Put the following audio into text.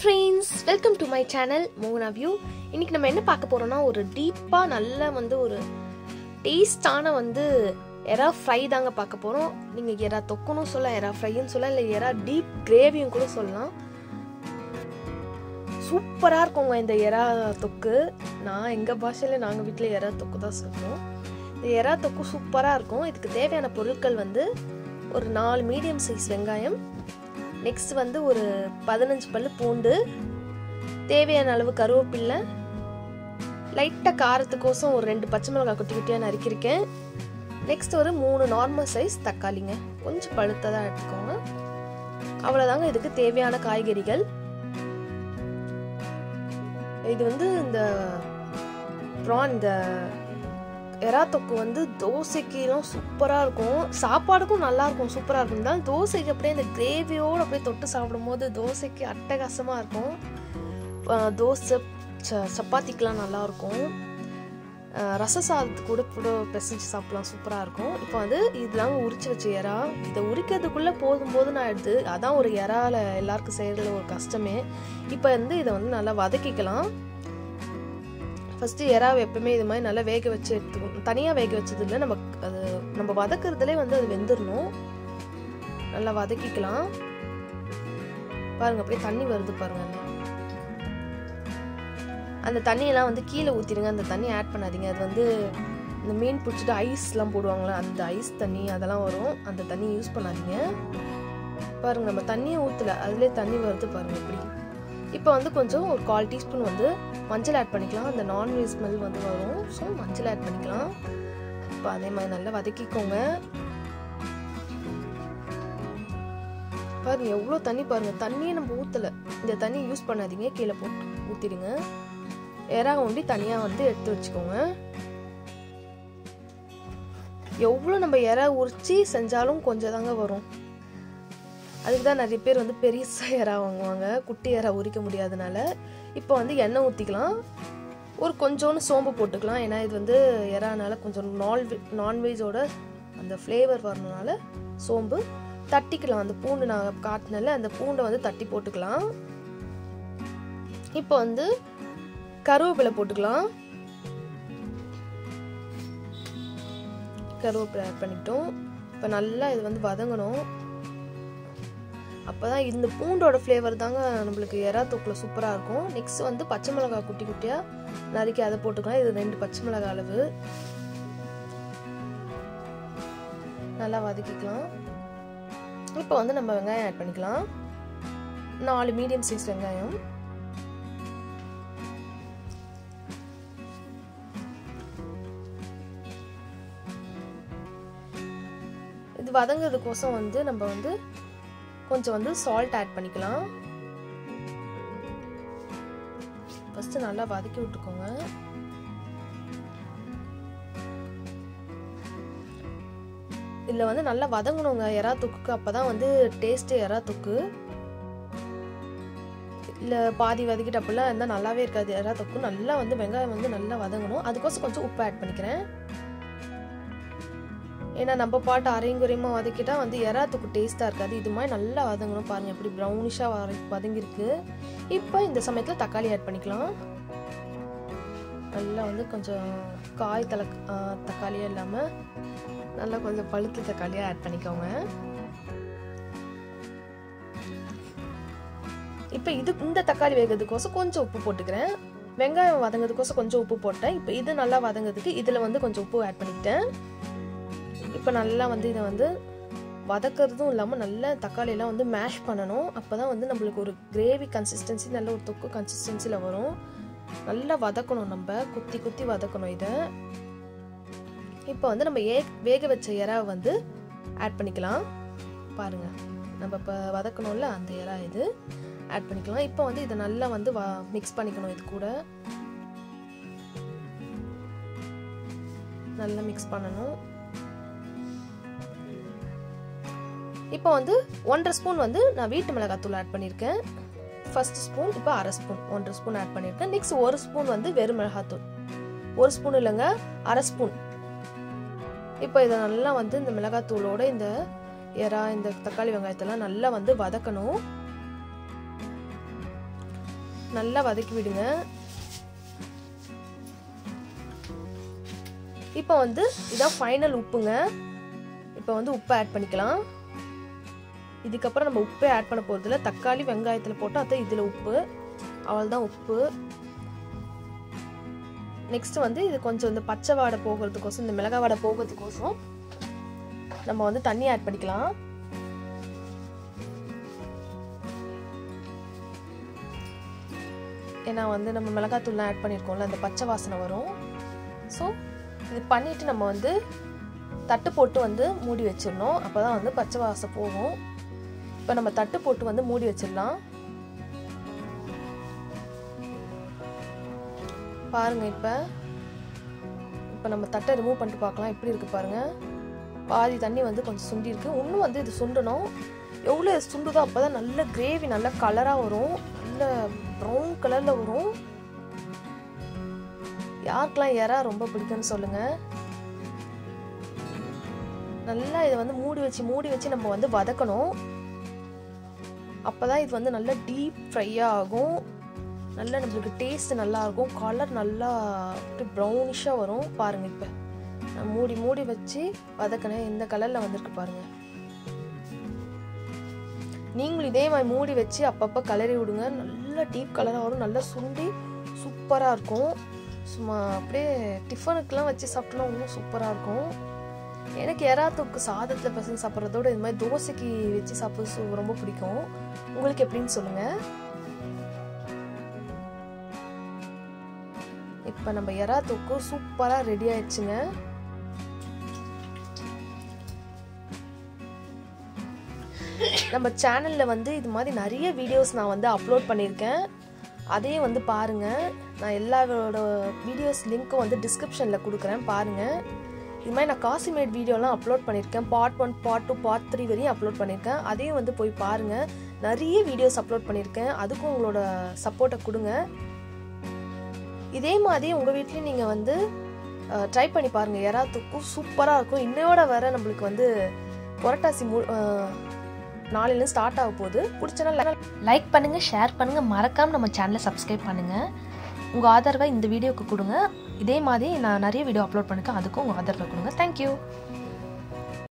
friends welcome to my channel மோகனா view இன்னைக்கு நம்ம என்ன பார்க்க போறோம்னா ஒரு டீப்பாக நல்ல வந்து ஒரு டேஸ்டான வந்து எறா ஃப்ரை தாங்க பார்க்க போகிறோம் நீங்கள் எறா தொக்குன்னு சொல்லலாம் எறா ஃப்ரைன்னு சொல்லலாம் இல்லை எறா டீப் கிரேவியும் கூட சொல்லலாம் சூப்பராக இருக்குங்க இந்த எறா தொக்கு நான் எங்கள் பாஷையில் நாங்கள் வீட்டில் எறா தொக்கு தான் சொல்லுவோம் இந்த எறா தொக்கு சூப்பராக இருக்கும் இதுக்கு தேவையான பொருட்கள் வந்து ஒரு நாலு மீடியம் சைஸ் வெங்காயம் நெக்ஸ்ட் வந்து ஒரு பதினஞ்சு பல்லு பூண்டு தேவையான அளவு கருவேப்பில்லை லைட்டாக காரத்துக்கோசம் ஒரு ரெண்டு பச்சை மிளகாய் குட்டி குட்டியாக நறுக்கியிருக்கேன் நெக்ஸ்ட் ஒரு மூணு நார்மல் சைஸ் தக்காளிங்க கொஞ்சம் பழுத்ததாக எடுத்துக்கோங்க அவ்வளோதாங்க இதுக்கு தேவையான காய்கறிகள் இது வந்து இந்த ப்ரான் இந்த எறா தொக்கு வந்து தோசைக்கெல்லாம் சூப்பராக இருக்கும் சாப்பாடுக்கும் நல்லா இருக்கும் சூப்பராக இருக்கும் இருந்தாலும் தோசைக்கு அப்படியே இந்த கிரேவியோடு அப்படியே தொட்டு சாப்பிடும்போது தோசைக்கு அட்டகாசமாக இருக்கும் அஹ் தோசை ச சப்பாத்திக்கெலாம் நல்லாயிருக்கும் ரச சாதத்துக்கு கூட கூட பிசைஞ்சு சாப்பிடலாம் சூப்பராக இருக்கும் இப்போ வந்து இதெல்லாம் உரிச்சு வச்ச எறா இதை உரிக்கிறதுக்குள்ளே போதும் போது நான் எடுத்து அதான் ஒரு எறால எல்லாருக்கும் செய்கிறதுல ஒரு கஷ்டமே இப்போ வந்து இதை வந்து நல்லா வதக்கிக்கலாம் ஃபஸ்ட்டு எறாவை எப்பவுமே இது மாதிரி நல்லா வேக வச்சு எடுத்துக்கணும் தனியாக வேக வச்சது இல்லை நம்ம அது நம்ம வதக்குறதுலே வந்து அது வெந்துடணும் நல்லா வதக்கிக்கலாம் பாருங்க அப்படியே தண்ணி வருது பாருங்க அந்த அந்த தண்ணியெல்லாம் வந்து கீழே ஊற்றிடுங்க அந்த தண்ணி ஆட் பண்ணாதீங்க அது வந்து இந்த மீன் பிடிச்சிட்டு ஐஸ்லாம் போடுவாங்களே அந்த ஐஸ் தண்ணி அதெல்லாம் வரும் அந்த தண்ணி யூஸ் பண்ணாதீங்க பாருங்க நம்ம தண்ணியை ஊற்றல அதுலேயே தண்ணி வருது பாருங்க இப்படி இப்போ வந்து கொஞ்சம் ஒரு கால் டீஸ்பூன் வந்து மஞ்சள் ஆட் பண்ணிக்கலாம் அந்த நான்வெஜ் ஸ்மெல் வந்து வரும் ஸோ மஞ்சள் ஆட் பண்ணிக்கலாம் இப்போ அதே மாதிரி நல்லா வதக்கிக்கோங்க பாருங்க எவ்வளோ தண்ணி பாருங்க தண்ணியே நம்ம ஊற்றலை இந்த தண்ணி யூஸ் பண்ணாதீங்க கீழே போட்டு ஊற்றிடுங்க எறா ஒண்டி தனியாக வந்து எடுத்து வச்சுக்கோங்க எவ்வளோ நம்ம எறா உரிச்சு செஞ்சாலும் கொஞ்சம் தாங்க வரும் அதுக்கு தான் நிறைய பேர் வந்து பெருசாக எறா வாங்குவாங்க குட்டி எறா உரிக்க முடியாதனால இப்போ வந்து எண்ணெய் ஊற்றிக்கலாம் ஒரு கொஞ்சோண்டு சோம்பு போட்டுக்கலாம் ஏன்னா இது வந்து எறானால கொஞ்சம் நான்வெ நான்வெஜ்ஜோட அந்த ஃப்ளேவர் வரணுனால சோம்பு தட்டிக்கலாம் அந்த பூண்டு நான் காட்டினால அந்த பூண்டை வந்து தட்டி போட்டுக்கலாம் இப்போ வந்து கருவேப்பிலை போட்டுக்கலாம் கருவேப்பிலை ஆட் பண்ணிட்டோம் இப்போ நல்லா இது வந்து வதங்கணும் அப்போ தான் இந்த பூண்டோட ஃப்ளேவர் தாங்க நம்மளுக்கு எறா தொக்கில் சூப்பராக இருக்கும் நெக்ஸ்ட் வந்து பச்சை மிளகாய் குட்டி குட்டியாக நறுக்கி அதை போட்டுக்கலாம் இது ரெண்டு பச்சை மிளகாய் அளவு நல்லா வதக்கிக்கலாம் இப்போ வந்து நம்ம வெங்காயம் ஆட் பண்ணிக்கலாம் நாலு மீடியம் சைஸ் வெங்காயம் இது வதங்கிறதுக்கோசம் வந்து நம்ம வந்து கொஞ்சம் வந்து சால்ட் ஆட் பண்ணிக்கலாம் ஃபஸ்ட்டு நல்லா வதக்கி விட்டுக்கோங்க இதில் வந்து நல்லா வதங்கணுங்க எறா தொக்குக்கு அப்போ தான் வந்து டேஸ்ட்டு எறா தொக்கு இல்லை பாதி வதக்கிட்டு அப்படிலாம் இருந்தால் நல்லாவே இருக்காது எறா தொக்கு நல்லா வந்து வெங்காயம் வந்து நல்லா வதங்கணும் அதுக்கோசம் கொஞ்சம் உப்பு ஆட் பண்ணிக்கிறேன் ஏன்னா நம்ம பாட்டு அரையும் குறையமாக வதக்கிட்டா வந்து எறா தொக்கு டேஸ்ட்டாக இருக்காது இது மாதிரி நல்லா வதங்கணும் பாருங்கள் எப்படி ப்ரௌனிஷாக வர வதங்கியிருக்கு இப்போ இந்த சமயத்தில் தக்காளி ஆட் பண்ணிக்கலாம் நல்லா வந்து கொஞ்சம் காய் தலை தக்காளியாக இல்லாமல் நல்லா கொஞ்சம் பழுத்து தக்காளியாக ஆட் பண்ணிக்கோங்க இப்போ இது இந்த தக்காளி வேகிறதுக்கோசம் கொஞ்சம் உப்பு போட்டுக்கிறேன் வெங்காயம் வதங்கிறதுக்கோசம் கொஞ்சம் உப்பு போட்டேன் இப்போ இது நல்லா வதங்கிறதுக்கு இதில் வந்து கொஞ்சம் உப்பு ஆட் பண்ணிக்கிட்டேன் இப்போ நல்லா வந்து இதை வந்து வதக்கிறதும் இல்லாமல் நல்லா தக்காளியெல்லாம் வந்து மேஷ் பண்ணணும் அப்போ தான் வந்து நம்மளுக்கு ஒரு கிரேவி கன்சிஸ்டன்சி நல்ல ஒரு தொக்கு கன்சிஸ்டன்சியில் வரும் நல்லா வதக்கணும் நம்ம குத்தி குத்தி வதக்கணும் இதை இப்போ வந்து நம்ம ஏ வேக வச்ச இறா வந்து ஆட் பண்ணிக்கலாம் பாருங்க நம்ம இப்போ வதக்கணும்ல அந்த இறா இது ஆட் பண்ணிக்கலாம் இப்போ வந்து இதை நல்லா வந்து வ மிக்ஸ் பண்ணிக்கணும் இது கூட நல்லா மிக்ஸ் பண்ணணும் இப்போ வந்து ஒன்றரை ஸ்பூன் வந்து நான் வீட்டு மிளகாத்தூள் ஆட் பண்ணியிருக்கேன் ஃபர்ஸ்ட் ஸ்பூன் இப்போ அரை ஸ்பூன் ஒன்றரை ஸ்பூன் ஆட் பண்ணியிருக்கேன் நெக்ஸ்ட் ஒரு ஸ்பூன் வந்து வெறும் மிளகாத்தூள் ஒரு ஸ்பூன் இல்லைங்க அரை ஸ்பூன் இப்போ இதை நல்லா வந்து இந்த மிளகாத்தூளோட இந்த எறா இந்த தக்காளி வெங்காயத்தெல்லாம் நல்லா வந்து வதக்கணும் நல்லா வதக்கி விடுங்க இப்போ வந்து இதான் ஃபைனல் உப்புங்க இப்போ வந்து உப்பு ஆட் பண்ணிக்கலாம் இதுக்கப்புறம் நம்ம உப்பே ஆட் பண்ண போகிறதில்ல தக்காளி வெங்காயத்தில் போட்டு அதான் இதில் உப்பு அவ்வளோதான் உப்பு நெக்ஸ்ட் வந்து இது கொஞ்சம் இந்த பச்சை வாடை போகிறதுக்கோசம் இந்த மிளகாய் வாடை போகிறதுக்கோசம் நம்ம வந்து தண்ணி ஆட் பண்ணிக்கலாம் ஏன்னா வந்து நம்ம மிளகாத்தூள்லாம் ஆட் பண்ணியிருக்கோம்ல அந்த பச்சை வாசனை வரும் ஸோ இது பண்ணிவிட்டு நம்ம வந்து தட்டு போட்டு வந்து மூடி வச்சிடணும் அப்போ தான் வந்து பச்சை வாசம் போகும் இப்போ நம்ம தட்டு போட்டு வந்து மூடி வச்சிடலாம் பாருங்க இப்போ இப்போ நம்ம தட்டை ரிமூவ் பண்ணிட்டு பார்க்கலாம் எப்படி இருக்கு பாருங்க பாதி தண்ணி வந்து கொஞ்சம் சுண்டி இருக்கு இன்னும் வந்து இது சுண்டணும் எவ்வளோ சுண்டுதோ அப்போ தான் நல்ல கிரேவி நல்ல கலராக வரும் நல்ல ப்ரௌன் கலரில் வரும் யாருக்கெல்லாம் எறா ரொம்ப பிடிக்கும்னு சொல்லுங்கள் நல்லா இதை வந்து மூடி வச்சு மூடி வச்சு நம்ம வந்து வதக்கணும் அப்போ தான் இது வந்து நல்லா டீப் ஃப்ரையாக ஆகும் நல்லா நம்மளுக்கு டேஸ்ட் நல்லா இருக்கும் கலர் நல்லா அப்படி ப்ரௌனிஷாக வரும் பாருங்கள் இப்போ நான் மூடி மூடி வச்சு வதக்கினேன் இந்த கலரில் வந்திருக்கு பாருங்கள் நீங்களும் இதே மாதிரி மூடி வச்சு அப்பப்போ கலரி விடுங்க நல்லா டீப் கலராக வரும் நல்லா சுண்டி சூப்பராக இருக்கும் சும்மா அப்படியே டிஃபனுக்கெலாம் வச்சு சாப்பிட்டோம்னா இன்னும் சூப்பராக இருக்கும் எனக்கு எறா தொக்கு சாதத்தில் பசங்க சாப்பிட்றதோட இது மாதிரி தோசைக்கு வச்சு சாப்பிட்றது ரொம்ப பிடிக்கும் உங்களுக்கு எப்படின்னு சொல்லுங்கள் இப்போ நம்ம எறா தொக்கு சூப்பராக ரெடி ஆயிடுச்சுங்க நம்ம சேனலில் வந்து இது மாதிரி நிறைய வீடியோஸ் நான் வந்து அப்லோட் பண்ணியிருக்கேன் அதையும் வந்து பாருங்கள் நான் எல்லாரோட வீடியோஸ் லிங்க்கும் வந்து டிஸ்கிரிப்ஷனில் கொடுக்குறேன் பாருங்கள் இது மாதிரி நான் காசிமேட் வீடியோலாம் அப்லோட் பண்ணியிருக்கேன் part one part two part three வரையும் அப்லோட் பண்ணியிருக்கேன் அதையும் வந்து போய் பாருங்கள் நிறைய வீடியோஸ் அப்லோட் பண்ணியிருக்கேன் அதுக்கும் உங்களோட சப்போர்ட்டை கொடுங்க இதே மாதிரி உங்கள் வீட்லேயும் நீங்கள் வந்து ட்ரை பண்ணி பாருங்கள் எறா தொக்கும் சூப்பராக இருக்கும் இன்னையோட வர நம்மளுக்கு வந்து புரட்டாசி மு நாளையிலேருந்து ஸ்டார்ட் ஆக போகுது பிடிச்சனா லைக் பண்ணுங்கள் ஷேர் பண்ணுங்கள் மறக்காமல் நம்ம சேனலை சப்ஸ்கிரைப் பண்ணுங்கள் உங்கள் ஆதரவை இந்த வீடியோக்கு கொடுங்க இதே மாதிரி நான் நிறைய வீடியோ அப்லோட் பண்ணிருக்கேன் அதுக்கும் உங்கள் ஆதரவை கொடுங்க தேங்க்யூ